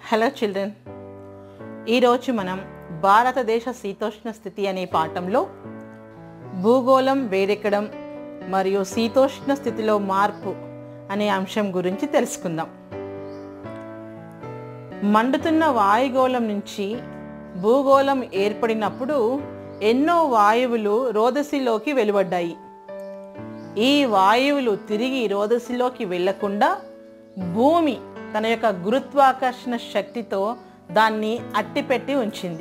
hello children ఈరోజు మనం భారతదేశ శీతోష్ణ స్థితి అనే పాఠంలో భూగోళం వేడెక్కడం మరియు శీతోష్ణ స్థితిలో మార్పు అనే అంశం గురించి తెలుసుకుందాం మండుతున్న వాయుగోళం నుంచి భూగోళం ఏర్పడినప్పుడు ఎన్నో వాయువులు రోదసిలోకి వెలువడ్డాయి ఈ వాయువులు తిరిగి రోదసిలోకి వెళ్లకుండా భూమి తన యొక్క గురుత్వాకర్షణ శక్తితో దాన్ని అట్టిపెట్టి ఉంచింది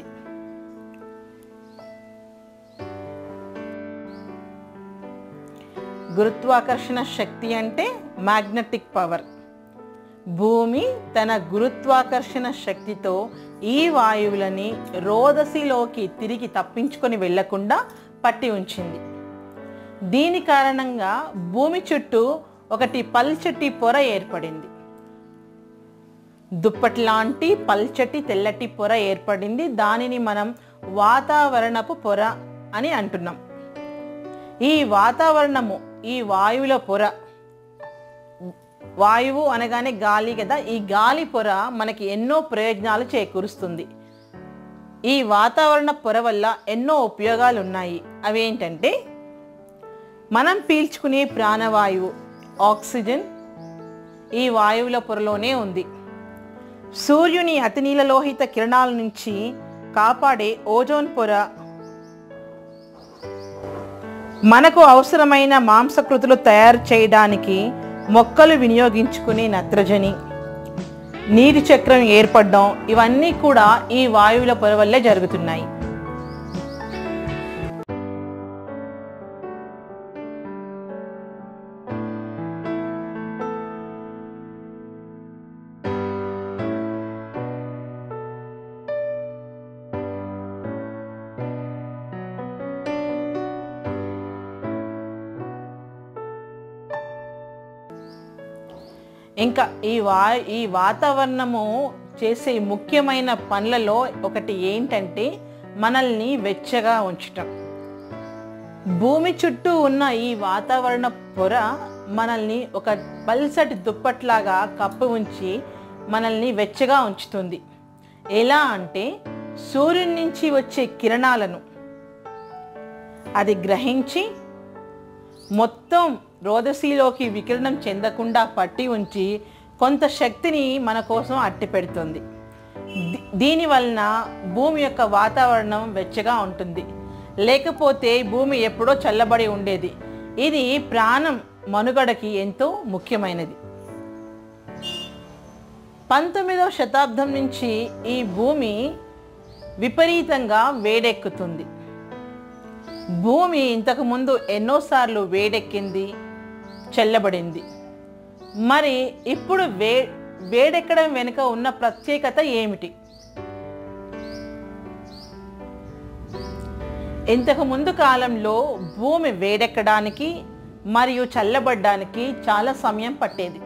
గురుత్వాకర్షణ శక్తి అంటే మ్యాగ్నెటిక్ పవర్ భూమి తన గురుత్వాకర్షణ శక్తితో ఈ వాయువులని రోదసిలోకి తిరిగి తప్పించుకొని వెళ్లకుండా పట్టి ఉంచింది దీని కారణంగా భూమి చుట్టూ ఒకటి పల్చటి పొర ఏర్పడింది దుప్పట్లాంటి పల్చటి తెల్లటి పొర ఏర్పడింది దానిని మనం వాతావరణపు పొర అని అంటున్నాం ఈ వాతావరణము ఈ వాయువుల పొర వాయువు అనగానే గాలి కదా ఈ గాలి పొర మనకి ఎన్నో ప్రయోజనాలు చేకూరుస్తుంది ఈ వాతావరణ పొర వల్ల ఎన్నో ఉపయోగాలు ఉన్నాయి అవి ఏంటంటే మనం పీల్చుకునే ప్రాణవాయువు ఆక్సిజన్ ఈ వాయువుల పొరలోనే ఉంది సూర్యుని అతినీలలోహిత కిరణాల నుంచి కాపాడే ఓజోన్ పొర మనకు అవసరమైన మాంసకృతులు తయారు చేయడానికి మొక్కలు వినియోగించుకునే నత్రజని నీటి చక్రం ఏర్పడడం ఇవన్నీ కూడా ఈ వాయువుల పొర వల్లే జరుగుతున్నాయి ఇంకా ఈ వా ఈ వాతావరణము చేసే ముఖ్యమైన పనులలో ఒకటి ఏంటంటే మనల్ని వెచ్చగా ఉంచటం భూమి చుట్టూ ఉన్న ఈ వాతావరణ పొర మనల్ని ఒక పల్సటి దుప్పట్లాగా కప్పి ఉంచి మనల్ని వెచ్చగా ఉంచుతుంది ఎలా అంటే సూర్యుని నుంచి వచ్చే కిరణాలను అది గ్రహించి మొత్తం రోదసీలోకి వికిరణం చెందకుండా పట్టి ఉంచి కొంత శక్తిని మన కోసం అట్టి పెడుతుంది దీ- దీని వలన భూమి యొక్క వాతావరణం వెచ్చగా ఉంటుంది లేకపోతే భూమి ఎప్పుడో చల్లబడి ఉండేది ఇది ప్రాణం మనుగడకి ఎంతో ముఖ్యమైనది పంతొమ్మిదవ శతాబ్దం నుంచి ఈ భూమి విపరీతంగా వేడెక్కుతుంది భూమి ఇంతకుముందు ఎన్నోసార్లు వేడెక్కింది చల్లబడింది మరి ఇప్పుడు వే వేడెక్కడం వెనుక ఉన్న ప్రత్యేకత ఏమిటి ఇంతకు ముందు కాలంలో భూమి వేడెక్కడానికి మరియు చల్లబడ్డానికి చాలా సమయం పట్టేది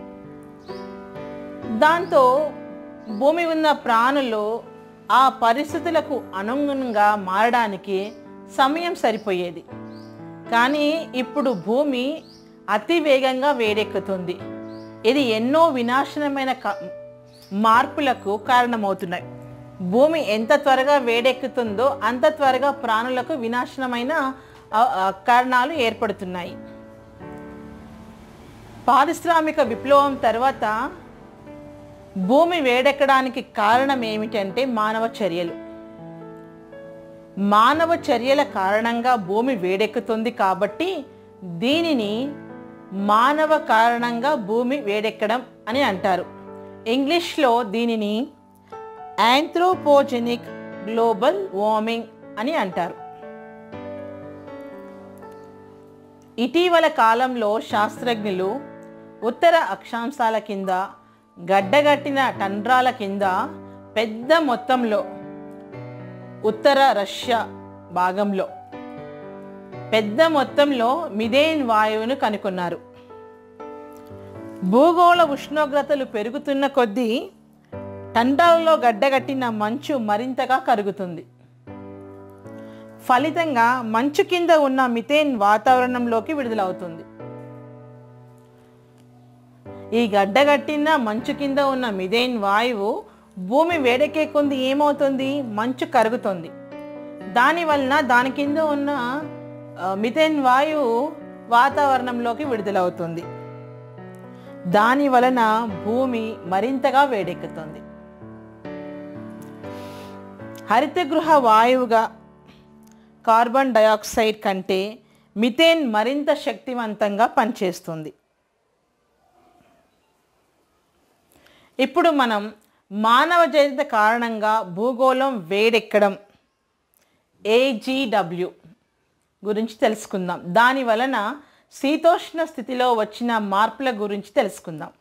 దాంతో భూమి ఉన్న ప్రాణులు ఆ పరిస్థితులకు అనుగుణంగా మారడానికి సమయం సరిపోయేది కానీ ఇప్పుడు భూమి అతి వేగంగా వేడెక్కుతుంది ఇది ఎన్నో వినాశనమైన క- మార్పులకు కారణమవుతున్నాయి భూమి ఎంత త్వరగా వేడెక్కుతుందో అంత త్వరగా ప్రాణులకు వినాశనమైన ఆ, ఆ, కారణాలు ఏర్పడుతున్నాయి పారిశ్రామిక విప్లవం తర్వాత భూమి వేడెక్కడానికి కారణం ఏమిటంటే మానవ చర్యలు మానవ చర్యల కారణంగా భూమి వేడెక్కుతుంది కాబట్టి దీనిని మానవ కారణంగా భూమి వేడెక్కడం అని అంటారు ఇంగ్లీష్లో దీనిని యాంథ్రోపోజెనిక్ గ్లోబల్ వార్మింగ్ అని అంటారు ఇటీవల కాలంలో శాస్త్రజ్ఞులు ఉత్తర అక్షాంశాల కింద గడ్డగట్టిన టండ్రాల కింద పెద్ద మొత్తంలో ఉత్తర రష్యా భాగంలో పెద్ద మొత్తంలో మిథేన్ వాయువును కనుగొన్నారు భూగోళ ఉష్ణోగ్రతలు పెరుగుతున్న కొద్దీ టండాలలో గడ్డగట్టిన మంచు మరింతగా కరుగుతుంది ఫలితంగా మంచు కింద ఉన్న మిథేన్ వాతావరణంలోకి విడుదలవుతుంది ఈ గడ్డగట్టిన మంచు కింద ఉన్న మిథేన్ వాయువు భూమి వేడెక్కే కొంది ఏమవుతుంది మంచు కరుగుతుంది దాని వలన దాని కింద ఉన్న ఆ, మిథేన్ వాయువు వాతావరణంలోకి విడుదలవుతుంది దాని వలన భూమి మరింతగా వేడెక్కుతుంది హరితగృహ వాయువుగా కార్బన్ డయాక్సైడ్ కంటే మిథేన్ మరింత శక్తివంతంగా పనిచేస్తుంది ఇప్పుడు మనం మానవ జనిత కారణంగా భూగోళం వేడెక్కడం ఏజీడబ్ల్యూ గురించి తెలుసుకుందాం దాని వలన శీతోష్ణ స్థితిలో వచ్చిన మార్పుల గురించి తెలుసుకుందాం